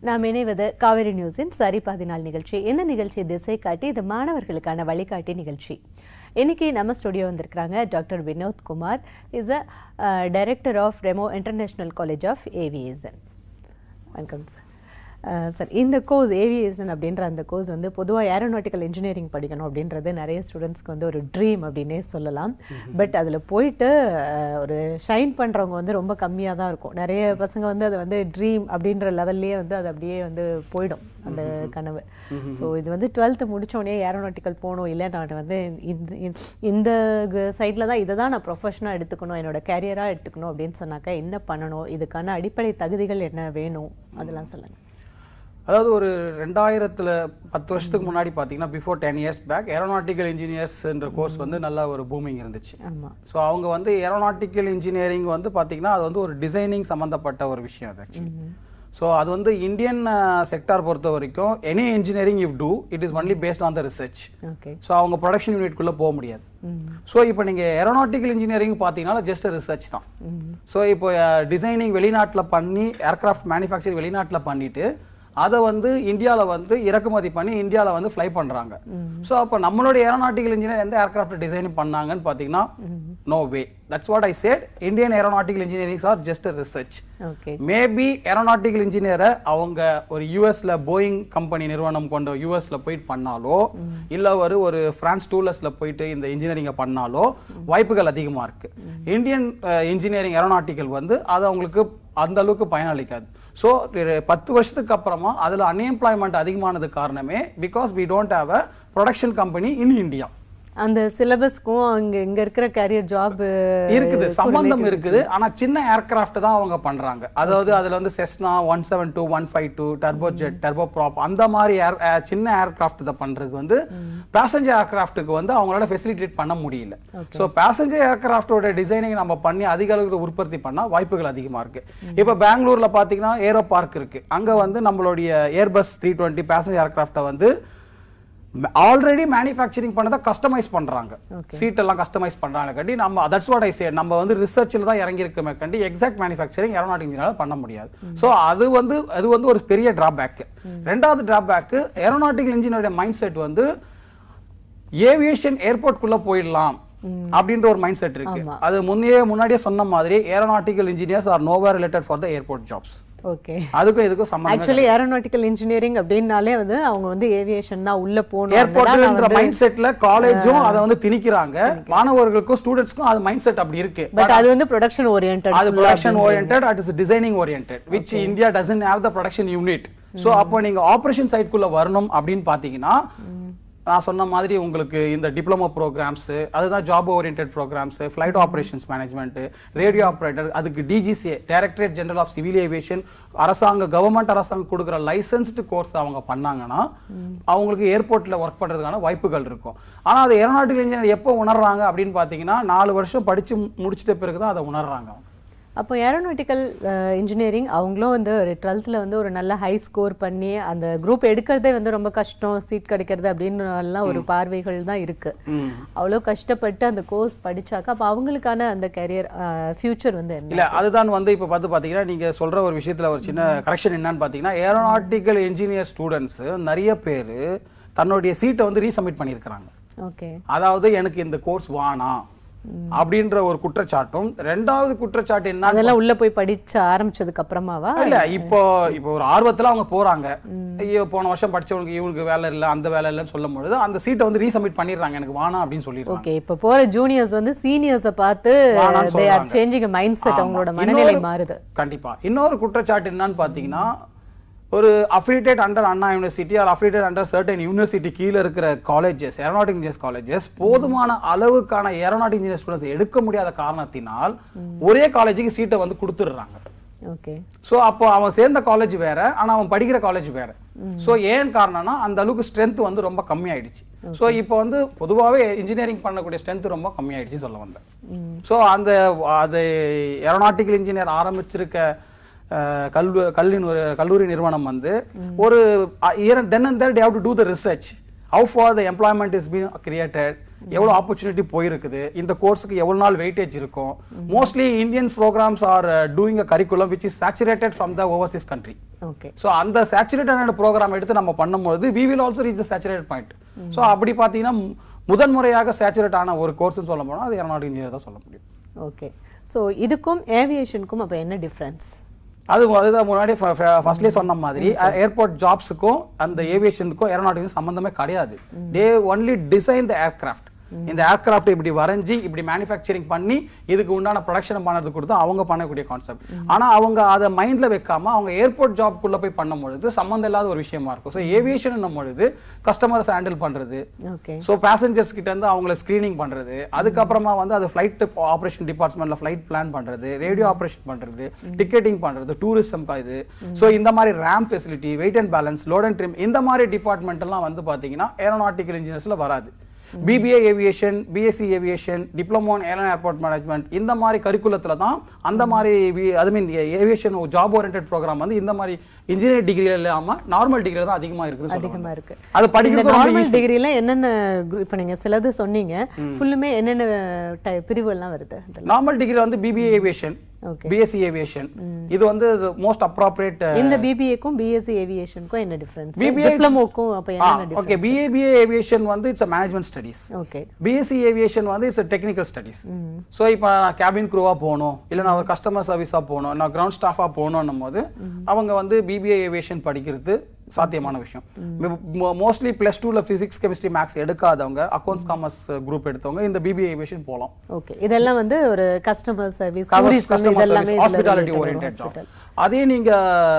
நாம் இணைவது காவிரி நியூஸின் சரி பாதி நாள் நிகழ்ச்சி இந்த நிகழ்ச்சி திசை காட்டி இது மாணவர்களுக்கான வழிகாட்டி நிகழ்ச்சி இன்னைக்கு நம்ம ஸ்டுடியோ வந்திருக்கிறாங்க doctor Vinod Kumar is a director of Remo international college of aviation welcome sir sir இந்த கோர்ஸ் ஏவியேஷன் அப்படின்ற அந்த கோர்ஸ் வந்து பொதுவாக ஏரோநாட்டிக்கல் இன்ஜினியரிங் படிக்கணும் அப்படின்றது நிறைய ஸ்டூடெண்ட்ஸ்க்கு வந்து ஒரு ட்ரீம் அப்படின்னே சொல்லலாம் பட் அதில் போயிட்டு அஹ், ஒரு ஷைன் பண்ணுறவங்க வந்து ரொம்ப கம்மியாக தான் இருக்கும் நிறைய பசங்க வந்து அதை வந்து ட்ரீம் அப்படின்ற லெவல்லையே வந்து அது அப்படியே வந்து போயிடும் அந்த கனவு ஸோ இது வந்து டுவெல்த்து முடிச்சோடனே ஏரோநாட்டிக்கல் போகணும் இல்லை நான் வந்து இந்த இந்த- இந்த சைடில் தான் இதை தான் நான் ப்ரொஃபஷனாக எடுத்துக்கணும் என்னோட கேரியராக எடுத்துக்கணும் அப்படின்னு சொன்னாக்கா என்ன பண்ணணும் இதுக்கான அடிப்படை தகுதிகள் என்ன வேணும் அதெல்லாம் சொல்லுங்கள் அதாவது ஒரு ரெண்டாயிரத்துல பத்து வருஷத்துக்கு முன்னாடி பார்த்தீங்கன்னா before ten years back aeronautical இன்ஜினியர்ஸ்ன்ற கோர்ஸ் வந்து நல்ல ஒரு பூமிங் இருந்துச்சு ஆமாம் ஸோ அவங்க வந்து ஏரோநாட்டிக்கல் இன்ஜினியரிங் வந்து பார்த்தீங்கன்னா அது வந்து ஒரு டிசைனிங் சம்மந்தப்பட்ட ஒரு விஷயம் அது ஆக்சுவலி ஸோ அது வந்து இந்தியன் செக்டார் பொறுத்த வரைக்கும் any engineering if do it is only based on the research okay so அவங்க ப்ரொடக்ஷன் யூனிட்குள்ளே போக முடியாது ஸோ இப்போ நீங்கள் ஏரோநாட்டிக்கல் இன்ஜினியரிங் பார்த்தீங்கன்னா ஜஸ்ட் ரிசர்ச் தான் ஸோ இப்போ டிசைனிங் வெளிநாட்டில் பண்ணி ஏர்கிராஃப்ட் மேனுஃபேக்சரிங் வெளிநாட்டில் பண்ணிட்டு அதை வந்து இந்தியாவில் வந்து இறக்குமதி பண்ணி இந்தியாவில் வந்து ஃப்ளை பண்ணுறாங்க ஸோ அப்போ நம்மளுடைய ஏரோநாட்டிக்கல் இன்ஜினியர் எந்த ஏர்கிராஃப்ட் டிசைன் பண்ணாங்கன்னு பார்த்தீங்கன்னா no way that's what I said Indian aeronautical engineerings are just research okay maybe aeronautical இன்ஜினியரை அவங்க ஒரு யூஎஸ்ல போயிங் கம்பெனி நிறுவனம் கொண்ட யூஎஸ்ல போயிட்டு பண்ணாலோ இல்ல ஒரு ஒரு பிரான்ஸ் டூலர்ஸ்ல போயிட்டு இந்த இன்ஜினியரிங்கை பண்ணாலோ வாய்ப்புகள் அதிகமா இருக்கு இந்தியன் இன்ஜினியரிங் ஏரோநாட்டிக்கல் வந்து அது அவங்களுக்கு அந்த அளவுக்கு பயனளிக்காது ஸோ பத்து வருஷத்துக்கு அப்புறமா அதுல அன்எம்ப்ளாய்மெண்ட் அதிகமானது காரணமே because we don't have a production company in India அந்த சிலபஸ்க்கும் அங்க இங்க இருக்கிற கேரியர் ஜாப் இருக்குது சம்பந்தம் இருக்குது ஆனா சின்ன ஏர்கிராஃப்ட் தான் அவங்க பண்றாங்க அதாவது அதுல வந்து Cessna one seven two one five two turbo jet turbo prop அந்த மாதிரி air- அஹ் சின்ன ஏர்கிராஃப்ட் இதை பண்றது வந்து பேசஞ்சர் ஏர்கிராஃப்ட்டுக்கு வந்து அவங்களால ஃபெசிலிட்டேட் பண்ண முடியல ஸோ பேசஞ்சர் ஏர்கிராஃப்டோட டிசைனிங் நம்ம பண்ணி அதிக அளவுக்கு உற்பத்தி பண்ணா வாய்ப்புகள் அதிகமா இருக்கு இப்போ பெங்களூர்ல பாத்தீங்கன்னா ஏரோ பார்க் இருக்கு அங்க வந்து நம்மளுடைய ஏர்பஸ் த்ரீ டுவெண்ட்டி பேசஞ்சர் ஏர்கிராஃப்டை வந்து ஆல்ரெடி மேனுஃபேக்சரிங் பண்ணதை கஸ்டமைஸ் பண்றாங்க சீட் எல்லாம் கஸ்டமைஸ் பண்றாங்க கண்டி நம்ம தட்ஸ் வாட் ஐ சே நம்ம வந்து ரிசர்ச்சில் தான் இறங்கி இருக்கமே கண்டி எக்ஸாக்ட் மேனுஃபேக்சரிங் ஏரோநாட்டிக் இன்ஜினியரால் பண்ண முடியாது ஸோ அது வந்து அது வந்து ஒரு பெரிய டிராபேக் ரெண்டாவது டிராபேக் ஏரோநாட்டிக்கல் இன்ஜினியருடைய மைண்ட் செட் வந்து ஏவியேஷன் ஏர்போர்ட்குள்ள போயிடலாம் அப்படின்ற ஒரு மைண்ட் செட் இருக்கு அது முன்னையே முன்னாடியே சொன்ன மாதிரி aeronautical engineers are nowhere related for the airport jobs okay அதுக்கும் இதுக்கும் சம்பந்தம் ஆக்சுவலி ஏரோநாட்டிக்கல் இன்ஜினியரிங் அப்படின்னாலே வந்து அவங்க வந்து ஏவியேஷன் தான் உள்ள போகணும் ஏர்போர்ட்ன்ற மைண்ட் செட்ல காலேஜும் அதை வந்து திணிக்கிறாங்க மாணவர்களுக்கும் ஸ்டூடெண்ட்ஸ்க்கும் அது மைண்ட் செட் அப்படி இருக்கு பட் அது வந்து ப்ரொடக்ஷன் ஓரியன்ட் அது production orient at is designing orient which India doesn't have the production unit so அப்போ நீங்க ஆப்ரேஷன் சைட்குள்ள வரணும் அப்படின்னு பாத்தீங்கன்னா நான் சொன்ன மாதிரி உங்களுக்கு இந்த டிப்ளமோ ப்ரோக்ராம்ஸ் அதுதான் job orient programs flight operations management radio operator அதுக்கு DGCA directorate general of civil aviation அரசாங்க கவர்மெண்ட் அரசாங்கம் கொடுக்குற லைசன்ஸ்டு கோர்ஸ் அவங்க பண்ணாங்கன்னா அவங்களுக்கு ஏர்போர்ட்ல ஒர்க் பண்றதுக்கான வாய்ப்புகள் இருக்கும் ஆனா அது ஏரோநாட்டிக்கல் இன்ஜினியர் எப்போ உணர்றாங்க அப்படின்னு பார்த்தீங்கன்னா நாலு வருஷம் படிச்சு முடிச்சிட்ட பிறகு தான் அதை உணர்றாங்க அவங்க. அப்போ ஏரோநாட்டிக்கல் இன்ஜினியரிங் அவங்களும் வந்து ஒரு டுவெல்த்தில் வந்து ஒரு நல்ல ஹை ஸ்கோர் பண்ணி அந்த குரூப் எடுக்கிறதே வந்து ரொம்ப கஷ்டம் சீட் கிடைக்கிறது அப்படின்னு எல்லாம் ஒரு பார்வைகள் தான் இருக்கு அவ்வளோ கஷ்டப்பட்டு அந்த கோர்ஸ் படிச்சாக்கா அப்போ அவங்களுக்கான அந்த கரியர் ஃபியூச்சர் வந்து என்ன இல்ல அதுதான் வந்து இப்ப பார்த்து பாத்தீங்கன்னா நீங்க சொல்ற ஒரு விஷயத்துல ஒரு சின்ன கரெக்ஷன் என்னன்னு பாத்தீங்கன்னா ஏரோநாட்டிக்கல் இன்ஜினியர் ஸ்டூடெண்ட்ஸ் நிறைய பேர் தன்னுடைய சீட்டை வந்து ரீசப்மிட் பண்ணியிருக்கிறாங்க ஓகே அதாவது எனக்கு இந்த கோர்ஸ் வானாம் அப்படின்ற ஒரு குற்றச்சாட்டும் ரெண்டாவது குற்றச்சாட்டு என்ன அதெல்லாம் உள்ள போய் படிச்ச ஆரம்பிச்சதுக்கு அப்புறமாவா இல்ல இப்போ இப்போ ஒரு ஆர்வத்துல அவங்க போறாங்க ஐயோ போன வருஷம் படிச்சவங்களுக்கு இவங்களுக்கு வேலை இல்ல அந்த வேலை இல்லைன்னு சொல்லும் பொழுது அந்த சீட்டை வந்து ரீசப்மிட் பண்ணிடுறாங்க எனக்கு வானா அப்படின்னு சொல்லிடுறாங்க ஓகே இப்போ போற ஜூனியர்ஸ் வந்து சீனியர்ஸை பார்த்து வானான்னு தே ஆர் சொல்றாங்க. சேஞ்சிங் மைண்ட் செட் ஆமா. அவங்களோட மனநிலை இன்னொரு- மாறுது கண்டிப்பா இன்னொரு குற்றச்சாட்டு என்னன்னு பாத்தீங்கன்னா ஒரு affiliated under Anna university or affiliated under certain university கீழே இருக்கிற காலேஜஸ் ஏரோநாட்டிக் இன்ஜினியர்ஸ் காலேஜஸ் போதுமான அளவுக்கான ஏரோநாட்டிக் இன்ஜினியர் ஸ்டூடெண்ட்ஸ் எடுக்க முடியாத காரணத்தினால் ஒரே காலேஜுக்கு சீட்டை வந்து கொடுத்துடுறாங்க ஓகே ஸோ அப்போ அவன் சேர்ந்த காலேஜ் வேற ஆனா அவன் படிக்கிற காலேஜ் வேற ஸோ ஏன் காரணம்னா அந்த அளவுக்கு ஸ்ட்ரென்த் வந்து ரொம்ப கம்மியாயிடுச்சு ஸோ இப்போ வந்து பொதுவாகவே இன்ஜினியரிங் பண்ணக்கூடிய ஸ்ட்ரென்த் ரொம்ப கம்மியாயிடுச்சு சொல்ல வந்தேன் ஸோ அந்த அது ஏரோநாட்டிக்கல் இன்ஜினியர் ஆரம்பிச்சிருக்க அஹ், கல்வி கல்வி நிறு- கல்லூரி நிறுவனம் வந்து ஒரு then and there to do the research how for the employment is been created எவ்வளோ ஆப்பர்ச்சுனிட்டி போயிருக்குது இந்த கோர்ஸுக்கு எவ்வளோ நாள் வெயிட்டேஜ் இருக்கும் mostly Indian programs are doing a curriculum which is saturated from the overseas country okay so அந்த சேச்சுரேட்டட் program எடுத்து நம்ம பண்ணும்போது we will also reach the saturate point so அப்படி பார்த்தீங்கன்னா மு- முதன்முறையாக சேச்சுரேட் ஆன ஒரு கோர்ஸ்னு சொல்ல போனால் அது ஏரோநாட்டிக் இன்ஜினியர் தான் சொல்ல முடியும் ஓகே ஸோ இதுக்கும் ஏவியேஷனுக்கும் அப்போ என்ன டிஃப்ரென்ஸ் அது அதுதான் முன்னாடி ஃபர்ஸ்ட்லேயே சொன்ன மாதிரி ஏர்போர்ட் ஜாப்ஸுக்கும் அந்த ஏவியேஷனுக்கும் ஏரோநாட்டிக்கும் சம்மந்தமே கிடையாது they only design the aircraft இந்த ஏர்கிராஃப்ட் இப்படி வரைஞ்சி இப்படி மேனுஃபேக்சரிங் பண்ணி இதுக்கு உண்டான ப்ரொடக்ஷன் பண்ணுறது கொடுத்து அவங்க பண்ணக்கூடிய கான்செப்ட் ஆனா அவங்க அதை மைண்ட்ல வைக்காம அவங்க ஏர்போர்ட் ஜாப்குள்ள போய் பண்ணும்பொழுது சம்மந்தம் இல்லாத ஒரு விஷயமா இருக்கும் ஸோ ஏவியேஷன் பொழுது கஸ்டமர்ஸ் ஹேண்டில் பண்றது ஓகே ஸோ பேசஞ்சர்ஸ் கிட்ட இருந்து அவங்கள ஸ்க்ரீனிங் பண்றது அதுக்கப்புறமா வந்து அது ஃப்ளைட் ஆப்ரேஷன் டிபார்ட்மெண்ட்ல ஃப்ளைட் பிளான் பண்றது ரேடியோ ஆப்ரேஷன் பண்றது டிக்கெட்டிங் பண்றது டூரிசம் இது ஸோ இந்த மாதிரி ramp facility weight and balance load and trim இந்த மாதிரி டிபார்ட்மெண்ட் எல்லாம் வந்து பாத்தீங்கன்னா ஏரோநாட்டிக்கல் இன்ஜினியர்ஸ்ல வராது BBA aviation BSc aviation diploma in airline airport management இந்த மாதிரி கரிக்குலத்துல தான் அந்த மாதிரி அது மீன் ஏவியேஷன் ஜாப் ஓரியன்ட் ப்ரோக்ராம் வந்து இந்த மாதிரி இன்ஜினியர் டிகிரி இல்லாம நார்மல் டிகிரி தான் அதிகமா இருக்குது அதிகமா இருக்கு அது இந்த படிக்கிறது ரொம்ப நார்மல் டிகிரில என்னென்ன group- இப்ப நீங்க சிலது சொன்னீங்க ஃபுல்லுமே என்னென்ன ty- பிரிவுகள்லாம் வருது அதுல நார்மல் டிகிரி வந்து BBA aviation okay BSc aviation இது வந்து மோஸ்ட் அப்ராப்ரியேட் இந்த பிபிஏக்கும் பிஎஸ்சி ஏவியேஷனுக்கும் என்ன டிஃபரன்ஸ் BBA டிப்ளமோக்கும் அப்ப என்ன ஓகே பிஏபிஏ ஏவியேஷன் வந்து it's management studies okay BSc aviation வந்து இட்ஸ் டெக்னிக்கல் ஸ்டடீஸ் ஸோ இப்போ நான் கேபின் க்ரூவாக போகணும் இல்லை நான் ஒரு கஸ்டமர் சர்வீஸாக போகணும் நான் கிரவுண்ட் ஸ்டாஃபாக போகணுன்னும் போது அவங்க வந்து பிபிஏ ஏவியேஷன் படிக்கிறது சாத்தியமான விஷயம் மோஸ்ட்லி ப்ளஸ் டூவில் ஃபிசிக்ஸ் கெமிஸ்ட்ரி மேக்ஸ் எடுக்காதவங்க அக்கௌண்ட்ஸ் காமர்ஸ் குரூப் எடுத்தவங்க இந்த பிபிஏ ஏவியேஷன் போகலாம் ஓகே இதெல்லாம் வந்து ஒரு customer service customer service hospitality orient job அதே நீங்க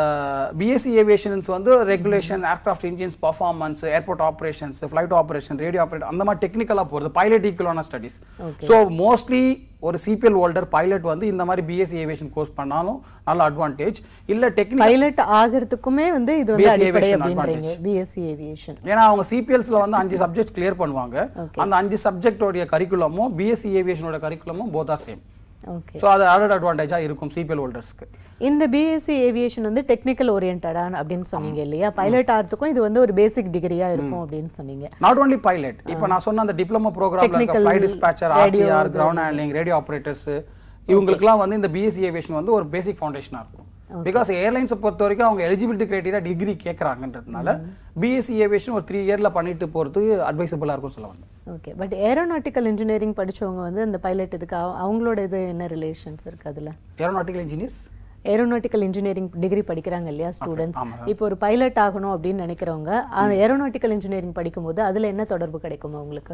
பிஎஸ்சி ஏவியேஷன்ஸ் வந்து regulation aircraft engines performance airport operations flight operation radio operate அந்த மாதிரி டெக்னிக்கலா போறது பைலட் ஈக்குவலான ஸ்டடிஸ் ஸோ மோஸ்ட்லி ஒரு சிபிஎல் ஹோல்டர் பைலட் வந்து இந்த மாதிரி பிஎஸ்சி ஏவியேஷன் கோர்ஸ் பண்ணாலும் நல்ல அட்வான்டேஜ் இல்ல டெக்னிக்கல் பைலட் ஆகிறதுக்குமே வந்து இது வந்து BSc அடிப்படை aviation அப்படின்றீங்க பிஎஸ்சி ஏவியேஷன் ஏன்னா அவங்க சிபிஎல்ஸ்ல வந்து அஞ்சு சப்ஜெக்ட் கிளியர் பண்ணுவாங்க அந்த அஞ்சு சப்ஜெக்டோடைய கரிக்குலமும் பிஎஸ்சி ஏவியேஷனோட கரிக்குலமும் both are same okay so அது ஆடட் அட்வான்டேஜா இருக்கும் சிபிஎல் ஹோல்டர்ஸ்க்கு இந்த பிஎஸ்சி ஏவியேஷன் வந்து டெக்னிக்கல் ஓரியன்டா அப்படின்னு சொன்னீங்க இல்லையா பைலட் ஆகிறதுக்கும் இது வந்து ஒரு பேசிக் டிகிரியா இருக்கும் அப்படின்னு சொன்னீங்க நாட் only பைலட் இப்போ நான் சொன்ன அந்த டிப்ளமோ ப்ரோக்ராம்ல இருக்க Technical, flight dispatcher radio, RTR ground handling radio operators இவங்களுக்குலாம் வந்து இந்த பிஎஸ்சி ஏவியேஷன் வந்து ஒரு பேசிக் ஃபவுண்டேஷனா இருக்கும் பிகாஸ் ஏர்லைன்ஸை பொறுத்த வரைக்கும் அவங்க எலிஜிபிலிட்டி கிரைட்டீரியா டிகிரி கேட்குறாங்கன்றதுனால பிஎஸ்சி ஏவியேஷன் ஒரு த்ரீ இயர்ல பண்ணிட்டு போறதுக்கு அட்வைசபிளா இருக்கும் சொல்ல வந்தேன் ஓகே பட் ஏரோநாட்டிக்கல் இன்ஜினியரிங் படிச்சவங்க வந்து இந்த பைலட் இதுக்கு அவ- அவங்களோட இது என்ன ரிலேஷன்ஸ் இருக்கு அதுல aeronautical engineers aeronautical engineering degree படிக்கிறாங்க இல்லையா ஸ்டூடெண்ட்ஸ் ஆமா. இப்போ ஒரு பைலட் ஆகணும் அப்படின்னு நினைக்கிறவங்க அந்த ஏரோநாட்டிக்கல் இன்ஜினியரிங் படிக்கும்போது அதுல என்ன தொடர்பு கிடைக்கும் அவங்களுக்கு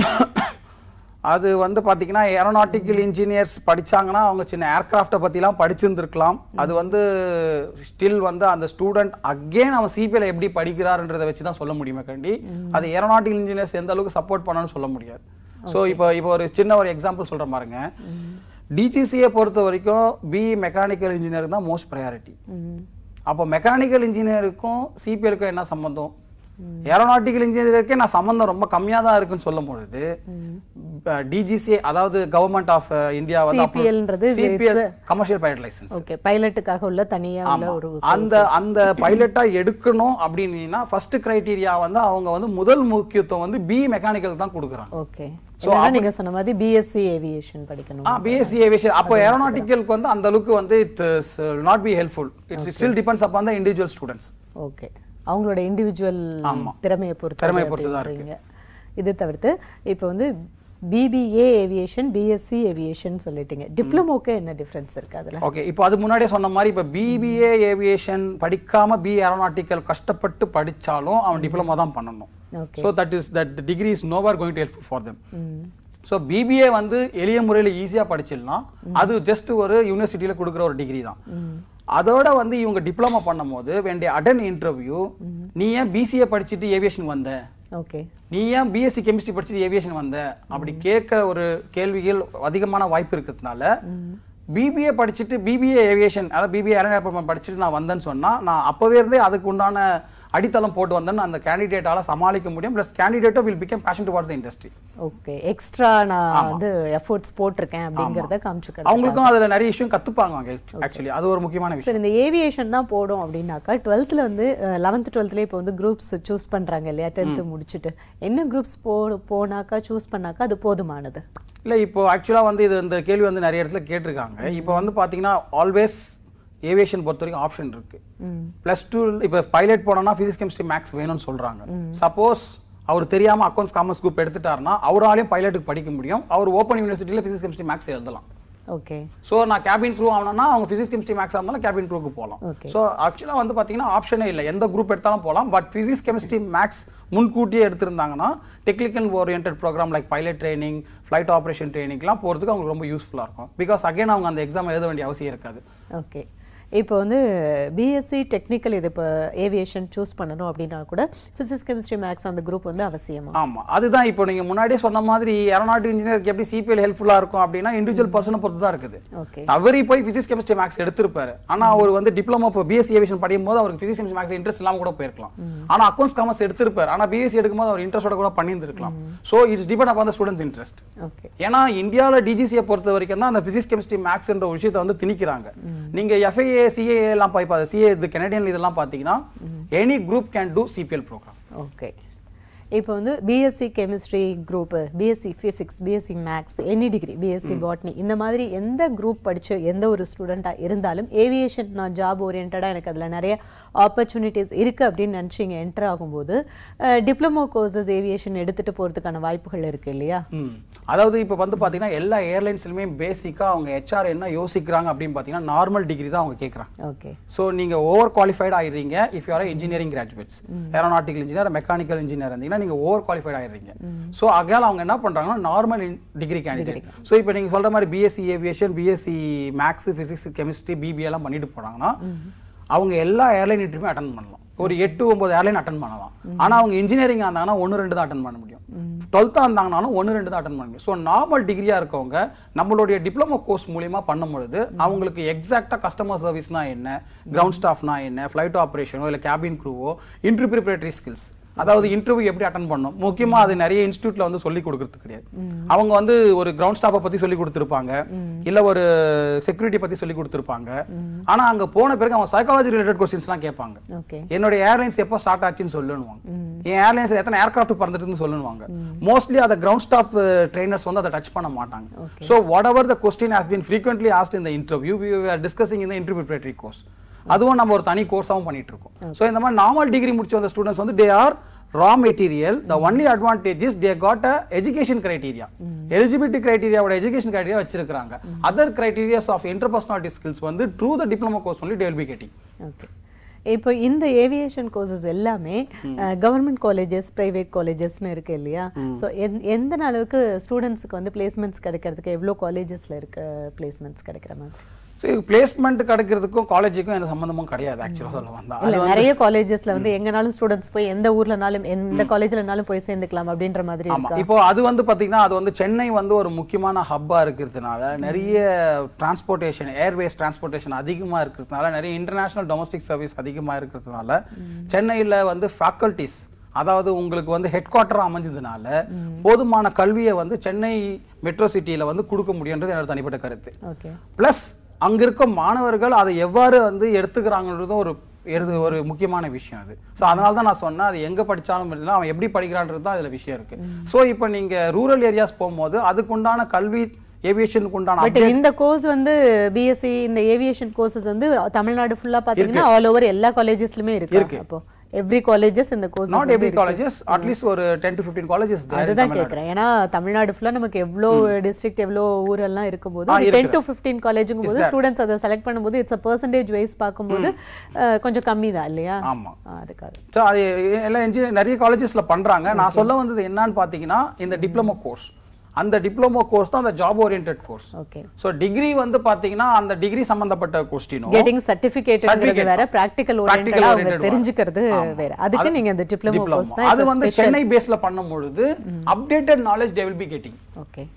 அது வந்து பாத்தீங்கன்னா ஏரோநாட்டிக்கல் இன்ஜினியர்ஸ் படிச்சாங்கன்னா அவங்க சின்ன ஏர்கிராஃப்டை பற்றிலாம் படிச்சிருந்துருக்கலாம் அது வந்து ஸ்டில் வந்து அந்த ஸ்டூடெண்ட் அகெயின் அவன் சிபிஎல் எப்படி படிக்கிறாருன்றதை வச்சு தான் சொல்ல முடியுமே கண்டி அது ஏரோநாட்டிக்கல் இன்ஜினியர்ஸ் எந்த அளவுக்கு சப்போர்ட் பண்ணணும்னு சொல்ல முடியாது ஸோ இப்போ இப்போ ஒரு சின்ன ஒரு எக்ஸாம்பிள் சொல்ற பாருங்க டிஜிசியை பொறுத்த வரைக்கும் பி மெக்கானிக்கல் இன்ஜினியர் தான் மோஸ்ட் ப்ரையாரிட்டி ம். அப்போ மெக்கானிக்கல் இன்ஜினியருக்கும் சிபிஎலுக்கும் என்ன சம்பந்தம் ஏரோநாட்டிக்கல் இன்ஜினியருக்கே நான் சம்பந்தம் ரொம்ப கம்மியா தான் இருக்குன்னு சொல்லும் பொழுது டிஜிசி அதாவது கவர்மெண்ட் ஆஃப் இந்தியா வந்து CPL ன்றது CPL commercial pilot licence okay பைலட்டுக்காக உள்ள தனியா உள்ள ஒரு அந்த அந்த பைலட்டா எடுக்கணும் அப்படின்னா ஃபர்ஸ்ட் கிரைட்டீரியா வந்து அவங்க வந்து முதல் முக்கியத்துவம் வந்து பி மெக்கானிக்கல் தான் கொடுக்குறாங்க ஓகே இல்லைன்னா நீங்க சொன்ன மாதிரி பிஎஸ்சி ஏவியேஷன் படிக்கணும் பிஎஸ்சி ஏவியேஷன் அப்போ ஏரோநாட்டிக்கலுக்கு வந்து அந்த அளவுக்கு வந்து it's not be helpful it's still depends upon the individual students okay அவங்களோட இண்டிவிஜுவல் திறமையை பொறுத்து திறமையை பொறுத்து தான் அப்படின்றீங்க. இது தவிர்த்து இப்போ வந்து பிபிஏ ஏவியேஷன் பிஎஸ்சி ஏவியேஷன் சொல்லிட்டீங்க டிப்ளமோக்கு என்ன டிஃபரன்ஸ் இருக்கு அதுல ஓகே இப்போ அது முன்னாடியே சொன்ன மாதிரி இப்போ பிபிஏ ஏவியேஷன் படிக்காம பி ஏரோநாட்டிக்கல் கஷ்டப்பட்டு படிச்சாலும் அவன் டிப்ளமோ தான் பண்ணணும் okay so that is that degree is nowhere going to help for them so BBA வந்து எளிய முறையில் ஈஸியாக படிச்சிடலாம் அது ஜஸ்ட் ஒரு யூனிவர்சிட்டியில் கொடுக்குற ஒரு டிகிரி தான் அதோட வந்து இவங்க டிப்ளமோ பண்ணும்போது வேண்டிய அட்டன் இன்டர்வியூ நீ ஏன் பிசிஏ படிச்சுட்டு ஏவியேஷன் வந்த ஓகே நீ ஏன் பிஎஸ்சி கெமிஸ்ட்ரி படிச்சுட்டு ஏவியேஷன் வந்த அப்படி கேட்க ஒரு கேள்விகள் அதிகமான வாய்ப்பு இருக்கிறதுனால பிபிஏ படிச்சுட்டு பிபிஏ ஏவியேஷன் அதாவது பிபிஏ ஏரோநாட்டிக்கல் படிச்சுட்டு நான் வந்தேன்னு சொன்னா நான் அப்பவே இருந்தே அதுக்கு உண்டான அடித்தளம் போட்டு வந்தேன்னு அந்த கேண்டிடேட்டால சமாளிக்க முடியும் ப்ளஸ் கேண்டிடேட்டோ will become passion towards the industry okay extra நான் வந்து எஃபோர்ட்ஸ் போட்டிருக்கேன் அப்படிங்கறத காமிச்சுக்கிறேன் அவங்களுக்கும் அதுல நிறைய விஷயம் கத்துப்பாங்க ஆக்சுவலி அது ஒரு முக்கியமான விஷயம் சரி இந்த ஏவியேஷன் தான் போடும் அப்படின்னாக்கா டுவெல்த்தில் வந்து லெவன்த் டுவெல்த்லேயே இப்போ வந்து குரூப்ஸ் சூஸ் பண்றாங்க இல்லையா டென்த்து முடிச்சுட்டு என்ன குரூப்ஸ் போ போனாக்கா சூஸ் பண்ணாக்கா அது போதுமானது இல்லை இப்போ ஆக்சுவலாக வந்து இது இந்த கேள்வி வந்து நிறைய இடத்துல கேட்டிருக்காங்க இப்போ வந்து பார்த்தீங்கன்னா ஆல்வேஸ் ஏவியேஷன் பொறுத்த வரைக்கும் ஆப்ஷன் இருக்கு ப்ளஸ் டூ இப்போ பைலட் போனோம்னா ஃபிசிக்ஸ் கெமிஸ்ட்ரி மேக்ஸ் வேணும்னு சொல்றாங்க சப்போஸ் அவர் தெரியாம அக்கௌண்ட்ஸ் காமர்ஸ் குரூப் எடுத்துட்டாருன்னா அவராலையும் பைலட்டுக்கு படிக்க முடியும் அவர் ஓப்பன் யூனிவர்சிட்டியில் ஃபிசிக்ஸ் கெமிஸ்ட்ரி மேக்ஸ் எழுதலாம் ஓகே ஸோ நான் கேபின் க்ரூ ஆகணும்னா அவங்க ஃபிசிக்ஸ் கெமிஸ்ட்ரி மேக்ஸ் இருந்தாலும் கேபின் க்ரூக்கு போகலாம் Okay. ஸோ ஆக்சுவலாக வந்து பார்த்தீங்கன்னா ஆப்ஷனே இல்லை எந்த குரூப் எடுத்தாலும் போகலாம் பட் ஃபிசிக்ஸ் கெமிஸ்ட்ரி மேக்ஸ் முன்கூட்டியே எடுத்திருந்தாங்கன்னா technical oriented program like pilot training flight operation ட்ரைனிங்லாம் போகிறதுக்கு அவங்களுக்கு ரொம்ப யூஸ்ஃபுல்லாக இருக்கும் பிகாஸ் அகைன் அவங்க அந்த எக்ஸாம் எழுத வேண்டிய அவசியம் இருக்காது ஓகே இப்போ வந்து பிஎஸ்சி டெக்னிக்கல் இது இப்போ ஏவியேஷன் சூஸ் பண்ணணும் அப்படின்னா கூட ஃபிசிக்ஸ் கெமிஸ்ட்ரி மேக்ஸ் அந்த குரூப் வந்து அவசியமா ஆமா அதுதான் இப்போ நீங்க முன்னாடியே சொன்ன மாதிரி ஏரோநாட்டிக் இன்ஜினியருக்கு எப்படி சிபிஎல் ஹெல்ப்ஃபுல்லா இருக்கும் அப்படின்னா இண்டிவிஜுவல் பர்சனை பொறுத்து தான் இருக்குது ஓகே தவறி போய் பிசிக்ஸ் கெமிஸ்ட்ரி மேக்ஸ் எடுத்திருப்பாரு ஆனா அவர் வந்து டிப்ளமோ இப்போ பிஎஸ்சி ஏவியேஷன் படிக்கும் போது அவருக்கு பிசிக்ஸ் கெமிஸ்ட்ரி மேக்ஸ் இன்ட்ரெஸ்ட் இல்லாம கூட போயிருக்கலாம் ஆனா அக்கௌண்ட்ஸ் காமர்ஸ் எடுத்திருப்பாரு ஆனா பிஎஸ்சி எடுக்கும்போது அவர் இன்ட்ரெஸ்டோட கூட பண்ணியிருந்திருக்கலாம் so it's depend upon the students interest okay ஏன்னா இந்தியாவில் டிஜிசியை பொறுத்த வரைக்கும் தான் அந்த பிசிக்ஸ் கெமிஸ்ட்ரி மேக்ஸ்ன்ற ஒரு விஷயத்தை வந்து திணிக்கிறாங்க நீங்க எஃப்ஐஏ சிஏ எல்லாம் போய் சிஏ இது கெனடியன் இதெல்லாம் பார்த்தீங்கன்னா any group can do CPL program okay இப்போ வந்து BSc chemistry group BSc physics BSc maths any degree BSc botany இந்த மாதிரி எந்த குரூப் படிச்ச எந்த ஒரு ஸ்டூடெண்ட்டாக இருந்தாலும் ஏவியேஷன் நான் ஜாப் ஓரியன்டாக எனக்கு அதில் நிறைய ஆப்பர்ச்சுனிட்டிஸ் இருக்குது அப்படின்னு நினச்சிங்க என்டர் ஆகும்போது டிப்ளமோ கோர்சஸ் ஏவியேஷன் எடுத்துகிட்டு போகிறதுக்கான வாய்ப்புகள் இருக்குது இல்லையா ம். அதாவது இப்போ வந்து பார்த்தீங்கன்னா எல்லா ஏர்லைன்ஸ்லையுமே பேசிக்காக அவங்க ஹெச்ஆர் என்ன யோசிக்கிறாங்க அப்படின்னு பார்த்தீங்கன்னா நார்மல் டிகிரி தான் அவங்க கேட்குறாங்க ஓகே ஸோ நீங்கள் ஓவர் குவாலிஃபைட் ஆயிடுறீங்க if you are engineering graduates aeronautical engineer mechanical engineer இருந்தீங்கன்னா நீங்கள் ஓவர் குவாலிஃபைட் ஆயிடுறீங்க ஸோ அகையால் அவங்க என்ன பண்ணுறாங்கன்னா நார்மல் டிகிரி கேண்டிடேட் ஸோ இப்போ நீங்கள் சொல்கிற மாதிரி BSc aviation BSc maths physics chemistry BBA எல்லாம் பண்ணிட்டு போனாங்கன்னா அவங்க எல்லா ஏர்லைன் இன்டர்வியூமே அட்டன் பண்ணலாம் ஒரு எட்டு ஒன்பது ஏர்லைன் அட்டன் பண்ணலாம் ஆனால் அவங்க இன்ஜினியரிங் இருந்தாங்கன்னா ஒன்று ரெண்டு தான் அட்டன் பண்ண முடியும் டுவெல்த்தாக இருந்தாங்கனாலும் ஒன்று ரெண்டு தான் அட்டன் பண்ண முடியும் ஸோ நார்மல் டிகிரியாக இருக்கவங்க நம்மளுடைய டிப்ளமோ கோர்ஸ் மூலியமா பண்ணும்பொழுது அவங்களுக்கு எக்ஸாக்டாக கஸ்டமர் சர்வீஸ்னா என்ன கிரவுண்ட் ஸ்டாஃப்னா என்ன ஃப்ளைட் ஆப்ரேஷனோ இல்லை கேபின் க்ரூவோ இன்டர்வியூ ப்ரிப்பரேட்டரி ஸ்கில்ஸ் அதாவது இன்டர்வியூ எப்படி அட்டன் பண்ணணும் முக்கியமா அது நிறைய இன்ஸ்டியூட்ல வந்து சொல்லி கொடுக்கறது கிடையாது அவங்க வந்து ஒரு கிரவுண்ட் ஸ்டாஃபை பத்தி சொல்லி கொடுத்துருப்பாங்க இல்ல ஒரு செக்யூரிட்டி பத்தி சொல்லி கொடுத்துருப்பாங்க ஆனா அங்க போன பிறகு அவங்க சைக்காலஜி ரிலேட்டட் கொஸ்டின்ஸ்லாம் கேட்பாங்க ஓகே என்னோட ஏர்லைன்ஸ் எப்போ ஸ்டார்ட் ஆச்சுன்னு சொல்லுவாங்க என் ஏர்லைன்ஸ் எத்தனை ஏர்கிராஃப்ட் பறந்துட்டுன்னு சொல்லுவாங்க மோஸ்ட்லி அதை கிரவுண்ட் ஸ்டாஃப் ட்ரைனர்ஸ் வந்து அதை டச் பண்ண மாட்டாங்க so whatever the question has been frequently asked இந்த இன்டர்வியூ வி ஆர் டிஸ்கசிங் இந்த இன்டர்வியூ ப்ரிப்பரேட்டரி கோர்ஸ் அதுவும் நம்ம ஒரு தனி கோர்ஸாகவும் பண்ணிட்டு இருக்கோம் ஸோ இந்த மாதிரி நார்மல் டிகிரி முடிச்ச வந்த ஸ்டூடெண்ட்ஸ் வந்து they are raw material the only advantage is they got a education criteria eligibility கிரைட்டீரியாவோட எஜுகேஷன் கிரைட்டீரியா வச்சிருக்காங்க other criterias of interpersonality skills வந்து through the diploma course only they'll be getting okay இப்போ இந்த aviation courses எல்லாமே government colleges private காலேஜஸ்னு இருக்கு இல்லையா so எந்த அளவுக்கு ஸ்டூடெண்ட்ஸ்க்கு வந்து பிளேஸ்மெண்ட்ஸ் கிடைக்கிறதுக்கு எவ்வளோ காலேஜஸ்ல இருக்க பிளேஸ்மெண்ட்ஸ் கிடைக்கிற மாதிரி ஸோ பிளேஸ்மெண்ட் கிடைக்கிறதுக்கும் காலேஜுக்கும் எந்த சம்மந்தமும் கிடையாது ஆக்சுவலாக சொல்ல வந்தா இல்ல நிறைய காலேஜஸ்ல வந்து எங்கனாலும் ஸ்டூடெண்ட்ஸ் போய் எந்த ஊர்லனாலும் எந்த காலேஜ்லனாலும் போய் சேர்ந்துக்கலாம் அப்படின்ற மாதிரி ஆமா இருக்கா இப்போ அது வந்து பாத்தீங்கன்னா அது வந்து சென்னை வந்து ஒரு முக்கியமான ஹப்பா இருக்கிறதுனால நிறைய டிரான்ஸ்போர்ட்டேஷன் ஏர்வேஸ் டிரான்ஸ்போர்ட்டேஷன் அதிகமா இருக்கிறதுனால நிறைய இன்டர்நேஷனல் டொமஸ்டிக் சர்வீஸ் அதிகமா இருக்கிறதுனால சென்னையில வந்து ஃபேக்கல்டிஸ் அதாவது உங்களுக்கு வந்து ஹெட் குவார்ட்டர் அமைஞ்சதுனால போதுமான கல்வியை வந்து சென்னை மெட்ரோ சிட்டியில வந்து கொடுக்க முடியுன்றது என்னோட தனிப்பட்ட கருத்து ஓகே ப்ளஸ் அங்க இருக்க மாணவர்கள் அதை எவ்வாறு வந்து எடுத்துக்கிறாங்கன்றதும் ஒரு எடுத்து ஒரு முக்கியமான விஷயம் அது ஸோ அதனால தான் நான் சொன்னேன் அது எங்கே படித்தாலும் இல்லை அவன் எப்படி படிக்கிறான்றது தான் அதில் விஷயம் இருக்கு ஸோ இப்போ நீங்கள் ரூரல் ஏரியாஸ் போகும்போது அதுக்குண்டான கல்வி ஏவியேஷனுக்கு உண்டான பட் இந்த கோர்ஸ் வந்து பிஎஸ்சி இந்த ஏவியேஷன் கோர்சஸ் வந்து தமிழ்நாடு ஃபுல்லா பாத்தீங்கன்னா ஆல் ஓவர் எல்லா காலேஜஸ்லயுமே இருக்கு அப்போ எவ்ரி காலேஜஸ் இந்த course not every colleges at least ஒரு டென் டு ஃபிஃப்டீன் காலேஜஸ் அதுதான் கேக்குறேன் ஏன்னா தமிழ்நாடு ஃபுல்லா நமக்கு எவ்வளோ டிஸ்ட்ரிக்ட் எவ்வளோ ஊரெல்லாம் இருக்கும்போது டென் டு ஃபிஃப்டீன் காலேஜுங்கும் போது ஸ்டூடெண்ட்ஸ் அதை செலக்ட் பண்ணும்போது இட்ஸ் அ பர்சன்டேஜ் வைஸ் பார்க்கும்போது அஹ், கொஞ்சம் கம்மி தான் இல்லையா ஆமா ஆ, அதுக்காக ஸோ அது எல்லாம் இன்ஜினியர் நிறைய காலேஜஸ்ல பண்றாங்க நான் சொல்ல வந்தது என்னன்னு பார்த்தீங்கன்னா இந்த டிப்ளமோ கோர்ஸ் அந்த டிப்ளமோ கோர்ஸ் தான் அந்த job oriented course okay so degree வந்து பார்த்தீங்கன்னா அந்த டிகிரி சம்பந்தப்பட்ட கொஸ்டினும் கெட்டிங் சர்டிபிகேட்ங்கிறது Certificate. வேற பிராக்டிகல் Practical ஓரியன்டா அவங்க oriented தெரிஞ்சுக்கிறது ஆமா. வேற அதுக்கு அது நீங்க இந்த டிப்ளமோ diploma. கோர்ஸ் தான் அது வந்து சென்னை பேஸ்ல பண்ணும் பொழுது updated knowledge they will be getting okay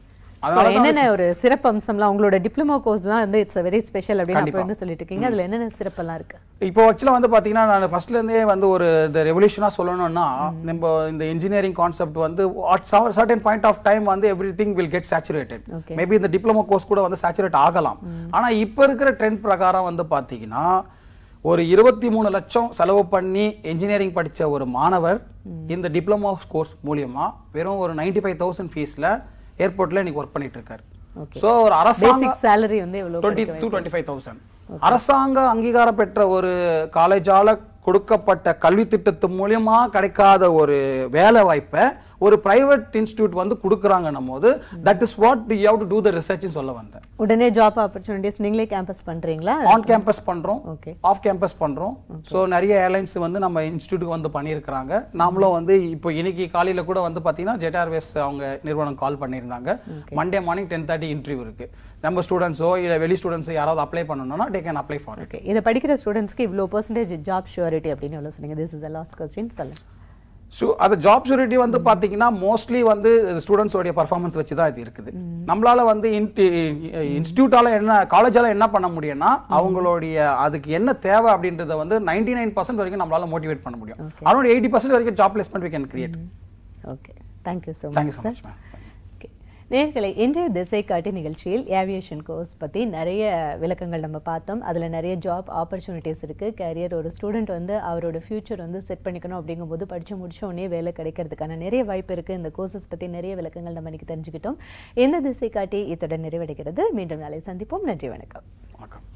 So, என்னென்ன ஒரு சிறப்பு அம்சம்லாம் உங்களோட டிப்ளமோ கோர்ஸ் தான் வந்து இட்ஸ் வெரி ஸ்பெஷல் அப்படின்னு அப்போ வந்து சொல்லிட்டு இருக்கீங்க அதுல என்னென்ன சிறப்பெல்லாம் இருக்கு இப்போ ஆக்சுவலாக வந்து பார்த்தீங்கன்னா நான் ஃபர்ஸ்ட்ல இருந்தே வந்து ஒரு இந்த ரெவல்யூஷனாக சொல்லணும்னா நம்ம இந்த இன்ஜினியரிங் கான்செப்ட் வந்து at certain point of time வந்து everything will get saturated Okay. Maybe இந்த டிப்ளமோ கோர்ஸ் கூட வந்து சேச்சுரேட் ஆகலாம் ஆனா இப்போ இருக்கிற ட்ரெண்ட் பிரகாரம் வந்து பார்த்தீங்கன்னா ஒரு இருபத்தி மூணு லட்சம் செலவு பண்ணி இன்ஜினியரிங் படிச்ச ஒரு மாணவர் இந்த டிப்ளமோ கோர்ஸ் மூலியமா வெறும் ஒரு நைன்டி ஃபைவ் தௌசண்ட் ஃபீஸில் ஏர்போர்ட்டில் இன்னைக்கு ஒர்க் பண்ணிட்டு இருக்காரு Okay. ஸோ ஒரு அரசாங்க பேசிக் சேலரி வந்து எவ்வளவு twenty two twenty five thousand அரசாங்க அங்கீகாரம் பெற்ற ஒரு காலேஜால கொடுக்கப்பட்ட கல்வி திட்டத்து மூலியமா கிடைக்காத ஒரு வேலை வாய்ப்பை ஒரு பிரைவேட் இன்ஸ்டியூட் வந்து கொடுக்குறாங்கன்னும் போது that is what the how to do the ரிசர்ச்னு சொல்ல வந்தேன் உடனே ஜாப் ஆப்பர்ச்சுனிட்டிஸ் நீங்களே கேம்பஸ் பண்றீங்களா ஆன் கேம்பஸ் பண்றோம் ஓகே ஆஃப் கேம்பஸ் பண்றோம் ஸோ நிறைய ஏர்லைன்ஸ் வந்து நம்ம இன்ஸ்டியூட்டுக்கு வந்து பண்ணியிருக்கிறாங்க நாமளும் வந்து இப்போ இன்னைக்கு காலையில கூட வந்து பார்த்தீங்கன்னா ஜெட் ஏர்வேஸ் அவங்க நிறுவனம் கால் பண்ணியிருந்தாங்க Monday morning ten thirty interview இருக்கு நம்ம ஸ்டூடெண்ட்ஸோ இல்லை வெளி ஸ்டூடெண்ட்ஸோ யாராவது அப்ளை பண்ணணும்னா they can apply for okay இதை படிக்கிற ஸ்டூடெண்ட்ஸ்க்கு இவ்வளோ பர்சன்டேஜ் ஜாப் ஷூரிட்டி அப்படின்னு எவ்வளோ சொன்னீங்க this is the last question சொல்லுங்க ஸோ அது ஜாப் செக்யூரிட்டி வந்து பார்த்தீங்கன்னா மோஸ்ட்லி வந்து ஸ்டூடெண்ட்ஸோடைய பர்ஃபார்மன்ஸ் வச்சு தான் இது இருக்குது நம்மளால வந்து இன்ஸ்டியூட்டால என்ன காலேஜால என்ன பண்ண முடியும்னா அவங்களுடைய அதுக்கு என்ன தேவை அப்படின்றத வந்து நைன்டி நைன் பர்சன்ட் வரைக்கும் நம்மளால மோட்டிவேட் பண்ண முடியும் அரௌண்ட் எயிட்டி பர்சன்ட் வரைக்கும் job placement we can create okay thank you so thank you much so much ma'am okay நேர்களை இன்றைய திசை காட்டி நிகழ்ச்சியில் ஏவியேஷன் கோர்ஸ் பற்றி நிறைய விளக்கங்கள் நம்ம பார்த்தோம் அதில் நிறைய ஜாப் ஆப்பர்ச்சுனிட்டிஸ் இருக்குது கேரியர் ஒரு ஸ்டூடெண்ட் வந்து அவரோட ஃப்யூச்சர் வந்து செட் பண்ணிக்கணும் அப்படிங்கும்போது படித்து முடிச்ச உடனே வேலை கிடைக்கிறதுக்கான நிறைய வாய்ப்பு இருக்குது இந்த கோர்சஸ் பற்றி நிறைய விளக்கங்கள் நம்ம இன்னைக்கு தெரிஞ்சுக்கிட்டோம் இந்த திசை காட்டி இத்துடன் நிறைவடைகிறது மீண்டும் நாளை சந்திப்போம் நன்றி வணக்கம் வணக்கம்